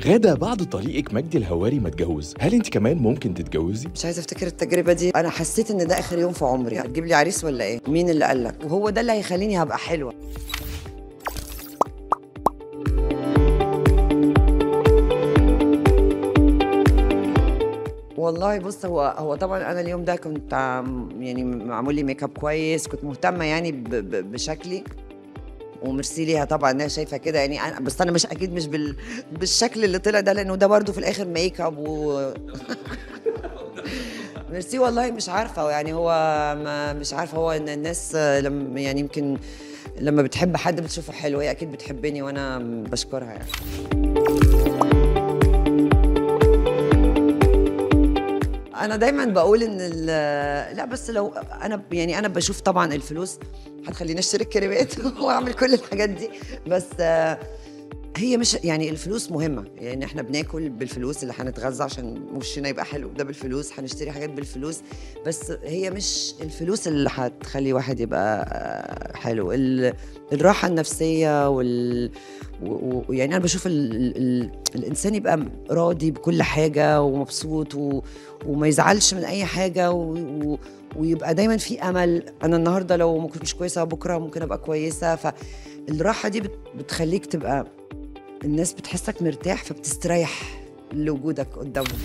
غادة بعد طليقك مجدي الهواري ما اتجوز هل انت كمان ممكن تتجوزي مش عايزه افتكر التجربه دي انا حسيت ان ده اخر يوم في عمري هتجيب لي عريس ولا ايه مين اللي قال لك وهو ده اللي هيخليني هبقى حلوه والله بص هو هو طبعا انا اليوم ده كنت عم- يعني معمول لي ميك اب كويس كنت مهتمه يعني ب- ب- بشكلي وميرسي ليها طبعا انها شايفه كده يعني أنا بس انا مش اكيد مش بال بالشكل اللي طلع ده لانه ده برضو في الاخر ميك اب و ميرسي والله مش عارفه يعني هو ما مش عارفه هو ان الناس لما يعني يمكن لما بتحب حد بتشوفه حلو هي اكيد بتحبني وانا بشكرها يعني انا دايما بقول ان ال- لا بس لو انا يعني انا بشوف طبعا الفلوس هتخليني اشتري الكريمات واعمل كل الحاجات دي بس آه، هي مش يعني الفلوس مهمه يعني احنا بناكل بالفلوس اللي هنتغذى عشان وشنا يبقى حلو ده بالفلوس هنشتري حاجات بالفلوس بس هي مش الفلوس اللي هتخلي واحد يبقى آه، حلو ال- الراحه النفسيه وال و- و- يعني انا بشوف ال ال ال الانسان يبقى راضي بكل حاجه ومبسوط و وما يزعلش من اي حاجه و و ويبقى دايما في امل انا النهارده لو ما كنت مش كويسه بكره ممكن ابقى كويسه فالراحه دي بت- بتخليك تبقى الناس بتحسك مرتاح فبتستريح لوجودك قدامهم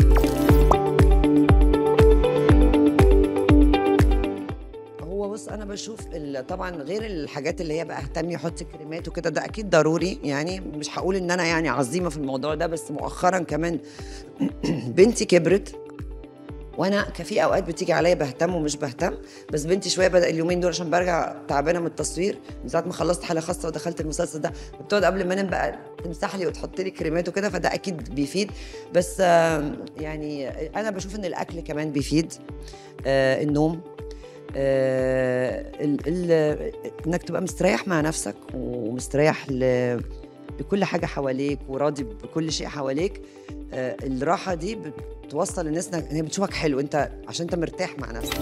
هو بص انا بشوف ال- طبعا غير الحاجات اللي هي بقى اهتمي حطي كريمات وكده ده اكيد ضروري يعني مش هقول ان انا يعني عظيمه في الموضوع ده بس مؤخرا كمان بنتي كبرت وانا كفي اوقات بتيجي عليا بهتم ومش بهتم بس بنتي شويه بدا اليومين دول عشان برجع تعبانه من التصوير من ساعه ما خلصت حاله خاصه ودخلت المسلسل ده بتقعد قبل ما انام بقى تمسح لي وتحط لي كريمات وكده فده اكيد بيفيد بس آم، يعني انا بشوف ان الاكل كمان بيفيد آه، النوم آه، ال- ال- انك تبقى مستريح مع نفسك ومستريح ل- لكل حاجه حواليك وراضي بكل شيء حواليك آه، الراحه دي بتوصل الناس إنك- ان هي بتشوفك حلو انت عشان انت مرتاح مع نفسك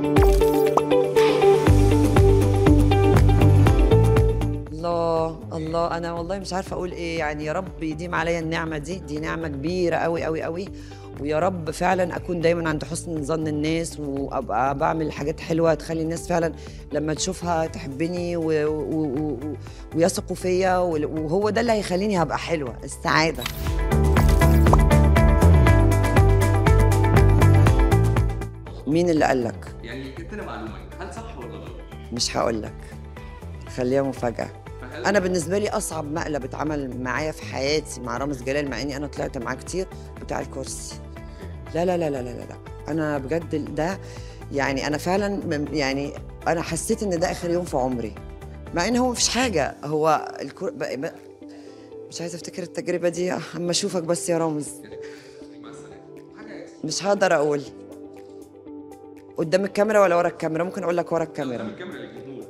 الله الله انا والله مش عارفه اقول ايه يعني يا رب يديم عليا النعمه دي دي نعمه كبيره قوي قوي قوي ويا رب فعلا اكون دايما عند حسن ظن الناس وابقى بعمل حاجات حلوه تخلي الناس فعلا لما تشوفها تحبني و... و... و... و... ويثقوا فيا وال- وهو ده اللي هيخليني هبقى حلوه السعاده مين اللي قال لك يعني جبت لنا معلومه هل صح ولا غلط؟ مش هقول لك خليها مفاجاه فهل انا بالنسبه لي اصعب مقلب اتعمل معايا في حياتي مع رامز جلال مع اني انا طلعت معاه كتير بتاع الكرسي لا لا لا لا لا لا, لا. انا بجد ده يعني انا فعلا من- يعني انا حسيت ان ده اخر يوم في عمري مع ان هو مفيش حاجه هو الكر... بقى بقى مش عايزه افتكر التجربه دي اما اشوفك بس يا رامز مش هقدر اقول قدام الكاميرا ولا ورا الكاميرا ممكن اقول لك ورا الكاميرا الكاميرا للجمهور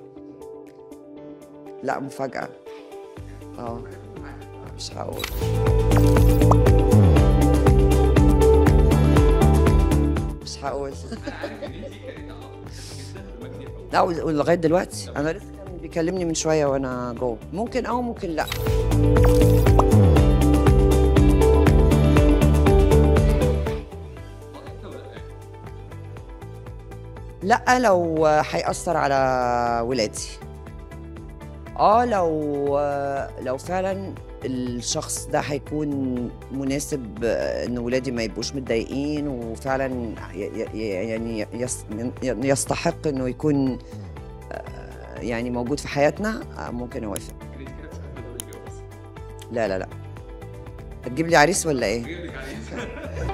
لا مفاجاه اه مش هقول مش هقول لا وال- ولغايه دلوقتي انا لسه كان بيكلمني من شويه وانا جوه ممكن او ممكن لا لا لو هيأثر على ولادي اه لو لو فعلا الشخص ده هيكون مناسب ان ولادي ما يبقوش متضايقين وفعلا ي- ي- يعني يس- يستحق انه يكون آه، يعني موجود في حياتنا آه، ممكن اوافق لا لا لا هتجيب لي عريس ولا ايه؟